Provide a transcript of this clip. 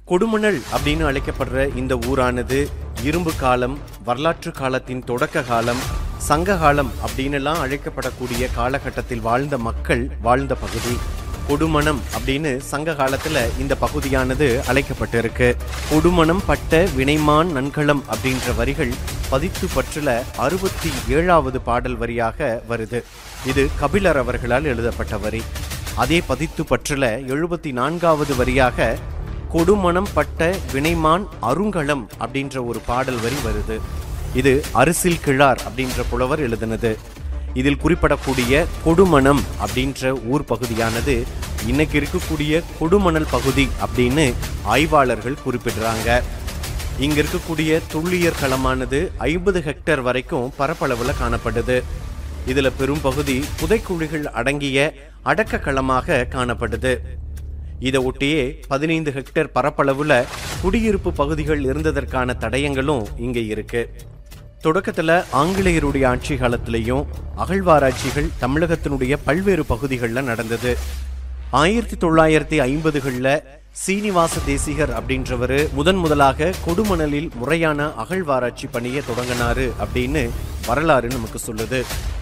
கொடுமணல் அப்படின்னு அழைக்கப்படுற இந்த ஊரானது இரும்பு காலம் வரலாற்று காலத்தின் தொடக்க காலம் சங்க காலம் அப்படின்னுலாம் அழைக்கப்படக்கூடிய காலகட்டத்தில் வாழ்ந்த மக்கள் வாழ்ந்த பகுதி கொடுமணம் அப்படின்னு சங்க காலத்துல இந்த பகுதியானது அழைக்கப்பட்டிருக்கு கொடுமணம் பட்ட வினைமான் நன்களம் அப்படின்ற வரிகள் பதித்து பற்றுல அறுபத்தி ஏழாவது பாடல் வரியாக வருது இது கபிலர் அவர்களால் எழுதப்பட்ட வரி அதே பதித்து பற்றுல எழுபத்தி நான்காவது வரியாக கொடுமணம் பட்ட வினைமான் அருங்கலம் அப்படின்ற ஒரு பாடல் வரி வருது இது அரிசில் கிழார் அப்படின்ற புலவர் எழுதினது இதில் குறிப்பிடக்கூடிய கொடுமணம் அப்படின்ற ஊர் பகுதியானது இன்னைக்கு இருக்கக்கூடிய கொடுமணல் பகுதி அப்படின்னு ஆய்வாளர்கள் குறிப்பிடுறாங்க இங்க இருக்கக்கூடிய துள்ளியர் களமானது ஐம்பது ஹெக்டேர் வரைக்கும் பரப்பளவுல காணப்படுது இதுல பெரும் பகுதி புதைக்குழிகள் அடங்கிய அடக்க களமாக காணப்படுது இதை ஒட்டியே பதினைந்து ஹெக்டேர் பரப்பளவுல குடியிருப்பு பகுதிகள் இருந்ததற்கான தடயங்களும் இங்க இருக்கு தொடக்கத்துல ஆங்கிலேயருடைய ஆட்சி காலத்திலையும் அகழ்வாராய்ச்சிகள் தமிழகத்தினுடைய பல்வேறு பகுதிகளில் நடந்தது ஆயிரத்தி தொள்ளாயிரத்தி ஐம்பதுகளில் சீனிவாச தேசிகர் அப்படின்றவர் முதன் முதலாக கொடுமணலில் முறையான அகழ்வாராய்ச்சி பணியை தொடங்கினாரு அப்படின்னு வரலாறு நமக்கு சொல்லுது